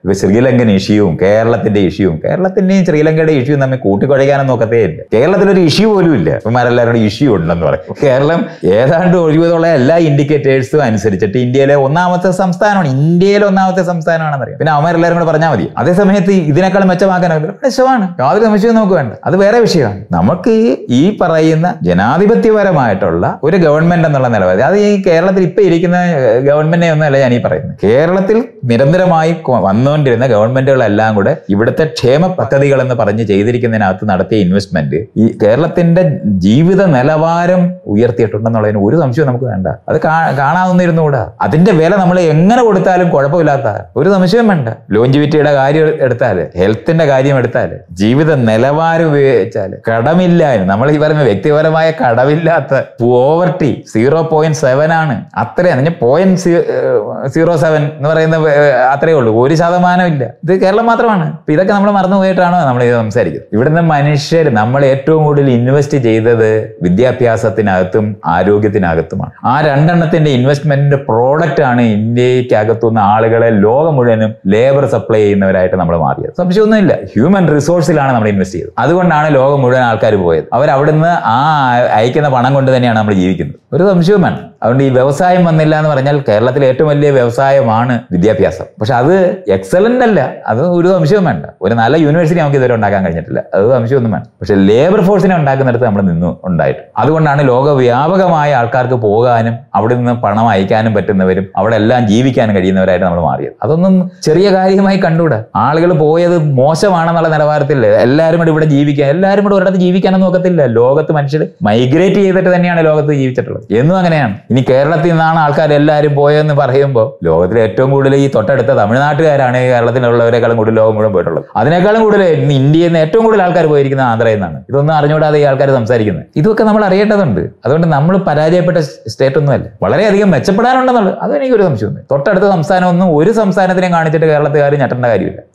ഇപ്പൊ ശ്രീലങ്കൻ ഇഷ്യൂവും കേരളത്തിന്റെ ഇഷ്യൂവും കേരളത്തിന്റെയും ശ്രീലങ്കയുടെ ഇഷ്യൂ തമ്മിൽ കൂട്ടിക്കുഴയ്ക്കാനും നോക്കത്തേ ഇല്ല കേരളത്തിലൊരു ഇഷ്യൂ പോലും ഇല്ല ഇവന്മാരെല്ലാവരുടെ ഇഷ്യൂ ഉണ്ടെന്ന് പറയും കേരളം ഏതാണ്ട് ഒഴിവതുള്ള എല്ലാ ഇൻഡിക്കേറ്റേഴ്സും അനുസരിച്ചിട്ട് ഇന്ത്യയിലെ ഒന്നാമത്തെ സംസ്ഥാനമാണ് ഇന്ത്യയിലെ ഒന്നാമത്തെ സംസ്ഥാനമാണെന്ന് അറിയാം പിന്നെ അവന്മാരെല്ലാവരും കൂടെ പറഞ്ഞാൽ മതി അതേ സമയത്ത് ഇതിനേക്കാൾ മെച്ചമാക്കാനാവില്ല മെച്ചമാണ് യാതൊരു സംശയവും നമുക്ക് വേണ്ട അത് വേറെ വിഷയമാണ് നമുക്ക് ഈ പറയുന്ന ജനാധിപത്യപരമായിട്ടുള്ള ഒരു ഗവൺമെന്റ് എന്നുള്ള നിലപാട് അത് ഈ കേരളത്തിൽ ഇപ്പൊ ഇരിക്കുന്ന ഗവൺമെന്റിനെ ഒന്നല്ല ഞാൻ ഈ പറയുന്നത് കേരളത്തിൽ നിരന്തരമായി കൊ- വന്നുകൊണ്ടിരുന്ന ഗവൺമെന്റുകളെല്ലാം കൂടെ ഇവിടുത്തെ ക്ഷേമ പദ്ധതികൾ എന്ന് പറഞ്ഞ് ചെയ്തിരിക്കുന്നതിനകത്ത് നടത്തിയ ഇൻവെസ്റ്റ്മെന്റ് ഈ കേരളത്തിന്റെ ജീവിത നിലവാരം ഉയർത്തിയിട്ടുണ്ടെന്നുള്ളതിന് ഒരു സംശയവും നമുക്ക് വേണ്ട അത് കാ- കാണാവുന്നിരുന്നുകൂടാ അതിന്റെ വില നമ്മൾ എങ്ങനെ കൊടുത്താലും കുഴപ്പമില്ലാത്ത ഒരു സംശയവും വേണ്ട ലോഞ്ചിവിറ്റിയുടെ കാര്യം എടുത്താല് ഹെൽത്തിന്റെ കാര്യം എടുത്താല് ജീവിത നിലവാരം ഉപയോഗിച്ചാല് കടമില്ലായ്മ നമ്മൾ ഈ പറയുന്ന വ്യക്തിപരമായ കടമില്ലാത്ത പോവർട്ടി സീറോ പോയിന്റ് സെവൻ ആണ് അത്രയാണ് പോയിന്റ് സീറോ സെവൻ എന്ന് പറയുന്ന ഏർ, അത്രയേ ഉള്ളൂ ഒരു ശതമാനം ഇല്ല ഇത് കേരളം മാത്രമാണ് ഇപ്പൊ ഇതൊക്കെ നമ്മൾ മറന്നു പോയിട്ടാണോ നമ്മൾ ഇത് സംസാരിക്കുന്നത് ഇവിടുന്ന് മനുഷ്യർ നമ്മൾ ഏറ്റവും കൂടുതൽ ഇൻവെസ്റ്റ് ചെയ്തത് വിദ്യാഭ്യാസത്തിനകത്തും ആരോഗ്യത്തിനകത്തുമാണ് ആ രണ്ടെണ്ണത്തിന്റെ ഇൻവെസ്റ്റ്മെന്റിന്റെ പ്രോഡക്റ്റ് ആണ് ഇന്ത്യക്കകത്തുനിന്ന് ആളുകളെ ലോകം മുഴുവനും ലേബർ സപ്ലൈ ചെയ്യുന്നവരായിട്ട് നമ്മൾ മാറിയത് സംശയമൊന്നുമില്ല ഹ്യൂമൻ റിസോഴ്സിലാണ് നമ്മൾ ഇൻവെസ്റ്റ് ചെയ്തത് അതുകൊണ്ടാണ് ലോകം മുഴുവൻ ആൾക്കാർ പോയത് അവർ അവിടുന്ന് ആ അയക്കുന്ന പണം കൊണ്ട് തന്നെയാണ് നമ്മൾ ജീവിക്കുന്നത് ഒരു സംശയവും വേണം അതുകൊണ്ട് ഈ വ്യവസായം വന്നില്ല എന്ന് പറഞ്ഞാൽ കേരളത്തിലെ ഏറ്റവും വലിയ വ്യവസായമാണ് വിദ്യാഭ്യാസം പക്ഷെ അത് എക്സലന്റ് അല്ല അത് ഒരു സംശയവും വേണ്ട ഒരു നല്ല യൂണിവേഴ്സിറ്റി നമുക്ക് ഇതുവരെ ഉണ്ടാക്കാൻ കഴിഞ്ഞിട്ടില്ല അത് സംശയമൊന്നും വേണ്ട പക്ഷെ ലേബർ ഫോഴ്സിനെ ഉണ്ടാക്കുന്നിടത്ത് നമ്മൾ നിന്നു ഉണ്ടായിട്ട് അതുകൊണ്ടാണ് ലോകവ്യാപകമായ ആൾക്കാർക്ക് പോകാനും അവിടെ നിന്ന് പണം അയക്കാനും പറ്റുന്നവരും അവിടെ എല്ലാം ജീവിക്കാനും കഴിയുന്നവരായിട്ട് നമ്മൾ മാറിയത് അതൊന്നും ചെറിയ കാര്യമായി കണ്ടുകൂടാ ആളുകൾ പോയത് മോശമാണെന്നുള്ള നിലവാരത്തിൽ എല്ലാവരും കൂടെ ഇവിടെ ജീവിക്കാൻ എല്ലാവരും കൂടെ ഒരിടത്ത് ജീവിക്കാനൊന്നും നോക്കത്തില്ല ലോകത്ത് മനുഷ്യർ മൈഗ്രേറ്റ് ചെയ്തിട്ട് തന്നെയാണ് ലോകത്ത് ജീവിച്ചിട്ടുള്ളത് എന്നും അങ്ങനെയാണ് ഇനി കേരളത്തിൽ നിന്നാണ് ആൾക്കാർ എല്ലാവരും പോയെന്ന് പറയുമ്പോൾ ലോകത്തിലെ ഏറ്റവും കൂടുതൽ ഈ തൊട്ടടുത്ത തമിഴ്നാട്ടുകാരാണ് ഈ കേരളത്തിലുള്ളവരെക്കാളും കൂടുതൽ ലോകം മുഴുവൻ പോയിട്ടുള്ളത് അതിനേക്കാളും കൂടുതൽ ഇന്ന് ഇന്ത്യയിൽ നിന്ന് ഏറ്റവും കൂടുതൽ ആൾക്കാർ പോയിരിക്കുന്ന ആന്ധ്രയിൽ നിന്നാണ് ഇതൊന്നും അറിഞ്ഞുകൂടാതെ ഈ ആൾക്കാർ സംസാരിക്കുന്നത് ഇതൊക്കെ നമ്മൾ അറിയേണ്ടതുണ്ട് അതുകൊണ്ട് നമ്മൾ പരാജയപ്പെട്ട സ്റ്റേറ്റ് ഒന്നുമല്ല വളരെയധികം മെച്ചപ്പെടാനുണ്ടെന്നുള്ളത് അത് എനിക്കൊരു സംശയമൊന്നും തൊട്ടടുത്ത സംസ്ഥാനമൊന്നും ഒരു സംസ്ഥാനത്തിനെയും കാണിച്ചിട്ട് കേരളത്തുകാർ ഞെട്ടേണ്ട കാര്യമില്ല